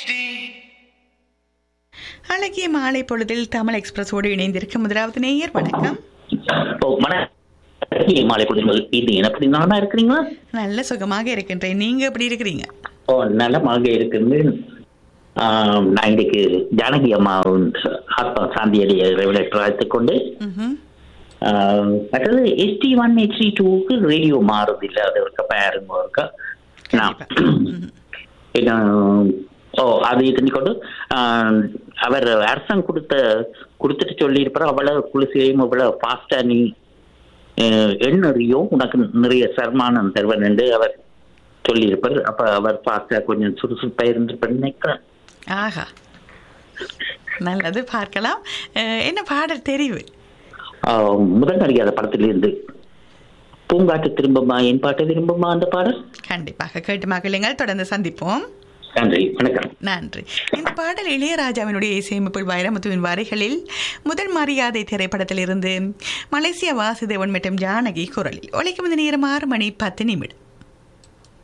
அழகிய மாலை பொழுதில் தமிழ் எக்ஸ்பிரஸோடு இணைந்திருக்கும் முதலாவது நேயர் வணக்கம் ஓ மன மாலை குடிகள் இது எப்படி நலமா இருக்கிறீங்களா நல்ல சுகமாக இருக்கின்றேன் நீங்க எப்படி இருக்கிறீங்க ஓ நலமாக இருக்குது ஆம், நான் இன்னைக்கு ஜானகி அம்மாவின் ஆத்மா சாந்தியடியை ரெகுலேட்டர் கொண்டு ம்ஹும். ஆம், மற்றது எஸ்டி ஒன் ஹெச்டி டூக்கு ரேடியோ மாறுது இல்லை அது இருக்க பாருங்க இருக்கா நான் ம்ஹும். என்ன, ஓ அது இது கொண்டு ஆம், அவர் அரசாங்கம் கொடுத்த கொடுத்துட்டு சொல்லியிருப்பார் அவ்வளவு குளிசையும் அவ்வளவு ஃபாஸ்டா நீ அஹ், எண்ணறியோ உனக்கு நிறைய சர்மானம் தருவன் என்று அவர் சொல்லியிருப்பார் அப்ப அவர் ஃபாஸ்டா கொஞ்சம் சுறுசுறுப்பா இருந்திருப்பார் நினைக்கிறேன் ஆஹா நல்லது பார்க்கலாம் அஹ், என்ன பாடல் தெரிவு ஆஹ், முதல் நடிகாத படத்திலிருந்து பூங்காட்டு திரும்பமா என் பாட்டை விரும்புமா அந்த பாடல் கண்டிப்பாக கேட்டு மகிழுங்கள் தொடர்ந்து சந்திப்போம் நன்றி வணக்கம் நன்றி இந்த பாடல் இளையராஜாவினுடைய இசையமைப்பில் வைரமுத்துவின் வரிகளில் முதல் மரியாதை திரைப்படத்திலிருந்து மலேசியா வாசுதேவன் மற்றும் ஜானகி குரலில் ஒலிக்கும் இந்த நேரம் ஆறு மணி பத்து நிமிடம்